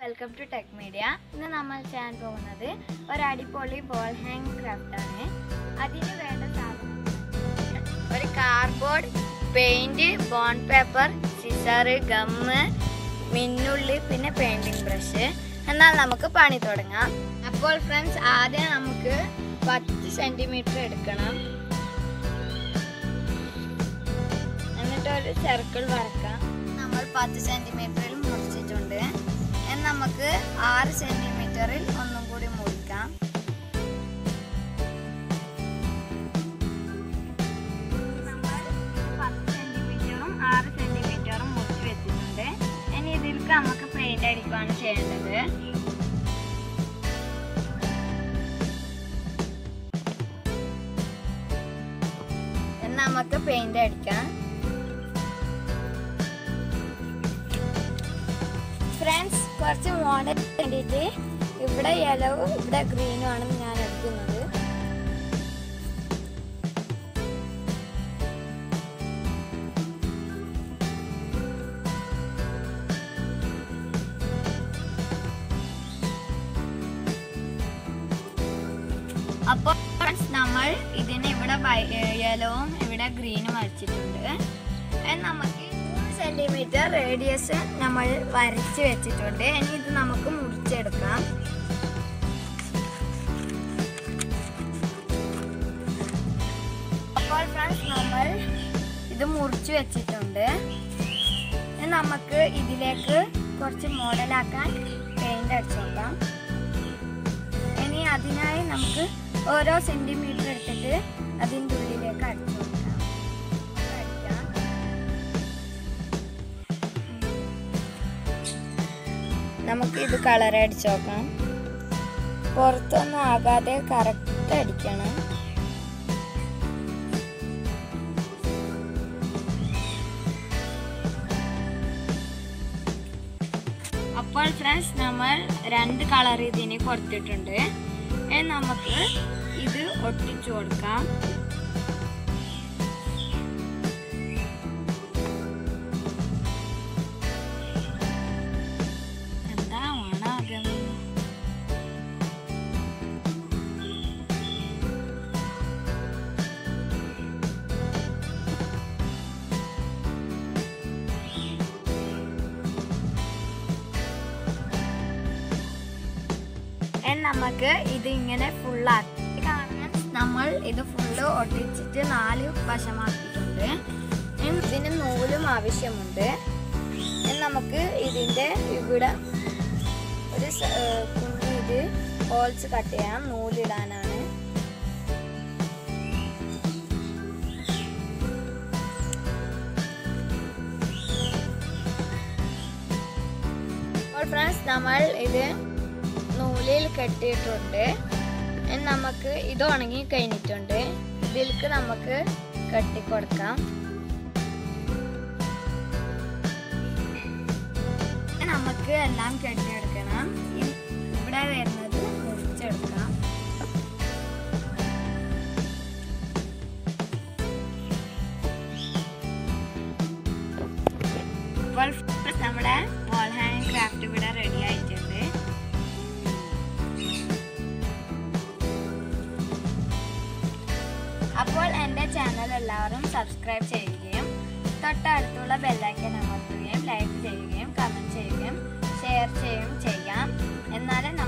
welcome to tech media ഇന്ന് നമ്മൾ ചെയ്യാൻ പോകുന്നത് ഒരു അടിപൊളി ബോൾ ഹാങ് ക്രാഫ്റ്റ് ആണ് അതിന് വേണ്ട സാധനം ഒരു cardboard paint bond paper scissor gum മിന്നുള്ളി പിന്നെ പെയിന്റിംഗ് ബ്രഷ് എന്നാൽ നമുക്ക് പണി തുടങ്ങാം അപ്പോൾ ഫ്രണ്ട്സ് ആദ്യം നമുക്ക് പത്ത് സെന്റിമീറ്റർ എടുക്കണം എന്നിട്ട് ഒരു സർക്കിൾ വരക്കാം നമ്മൾ പത്ത് സെന്റിമീറ്ററിൽ മുറിച്ചിട്ടുണ്ട് ഇനി നമുക്ക് ആറ് സെന്റിമീറ്ററിൽ ഒന്നും കൂടി മുറിക്കാം നമ്മൾ പത്ത് സെന്റിമീറ്ററും ആറ് സെന്റിമീറ്ററും മുറിച്ച് വെച്ചിട്ടുണ്ട് ഇനി ഇതിലേക്ക് നമുക്ക് പെയിന്റ് അടിക്കുകയാണ് ചെയ്യേണ്ടത് ഇനി നമുക്ക് പെയിന്റ് അടിക്കാം ഫ്രണ്ട്സ് കുറച്ച് മോഡൽ വേണ്ടിയിട്ട് ഇവിടെ യെലോവും ഇവിടെ ഗ്രീനും ആണ് ഞാൻ എടുക്കുന്നത് അപ്പോൾ ഫ്രണ്ട്സ് നമ്മൾ ഇതിന് ഇവിടെ യെലോവും ഇവിടെ ഗ്രീനും വരച്ചിട്ടുണ്ട് ഇനി നമുക്ക് മൂന്ന് സെന്റിമീറ്റർ റേഡിയസ് നമ്മൾ വരച്ച് വെച്ചിട്ടുണ്ട് ഇനി ഇത് നമുക്ക് മുറിച്ചെടുക്കാം അപ്പോൾ ഫ്രണ്ട്സ് നമ്മൾ ഇത് മുറിച്ച് വെച്ചിട്ടുണ്ട് ഇനി നമുക്ക് ഇതിലേക്ക് കുറച്ച് മോഡലാക്കാൻ പെയിന്റ് അടിച്ചു നോക്കാം ഇനി അതിനായി നമുക്ക് ഓരോ സെന്റിമീറ്റർ എടുത്തിട്ട് അതിൻ്റെ ഉള്ളിലേക്ക് അടിച്ചു കൊടുക്കാം അടിക്കാം നമുക്ക് ഇത് കളർ അടിച്ചു നോക്കാം പുറത്തൊന്നും ആകാതെ കറക്റ്റ് അടിക്കണം അപ്പോൾ ഫ്രണ്ട്സ് നമ്മൾ രണ്ട് കളർ ഇതിന് കൊടുത്തിട്ടുണ്ട് ഇനി നമുക്ക് ഇത് ഒട്ടിച്ചു കൊടുക്കാം എന്താ ഓണാകം ഇനി നമുക്ക് ഇത് ഇങ്ങനെ ഫുള്ളാക്കി കാണാൻ നമ്മൾ ഇത് ഫുള്ള് ഒട്ടിച്ചിട്ട് നാല് വശമാക്കിയിട്ടുണ്ട് ഇനി ഇതിന് നൂലും ആവശ്യമുണ്ട് ഇനി നമുക്ക് ഇതിൻ്റെ ഇവിടെ ഒരു സ- ഏർ കുഞ്ഞി ഇത് ഹോൾസ് കട്ട് ചെയ്യാം നൂലിടാനാണ് അപ്പോൾ ഫ്രണ്ട്സ് നമ്മൾ ഇത് നൂലിൽ കെട്ടിയിട്ടുണ്ട് ഇനി നമുക്ക് ഇത് ഉണങ്ങി കഴിഞ്ഞിട്ടുണ്ട് ഇതിലേക്ക് നമുക്ക് കെട്ടിക്കൊടുക്കാം ഇനി നമുക്ക് എല്ലാം കെട്ടിയെടുക്കണം ഇ- ഇവിടെ വരുന്നത് മുറിച്ചെടുക്കാം അപ്പോൾ നമ്മുടെ വോൾ ഹാങ് ക്രാഫ്റ്റ് ഇവിടെ റെഡി ആയിട്ടുണ്ട് അപ്പോൾ എൻ്റെ ചാനൽ എല്ലാവരും സബ്സ്ക്രൈബ് ചെയ്യുകയും തൊട്ടടുത്തുള്ള ബെല്ലൈക്കൻ അമർത്തുകയും ലൈക്ക് ചെയ്യുകയും കമൻറ്റ് ചെയ്യുകയും ഷെയർ ചെയ്യുകയും ചെയ്യാം എന്നാലേ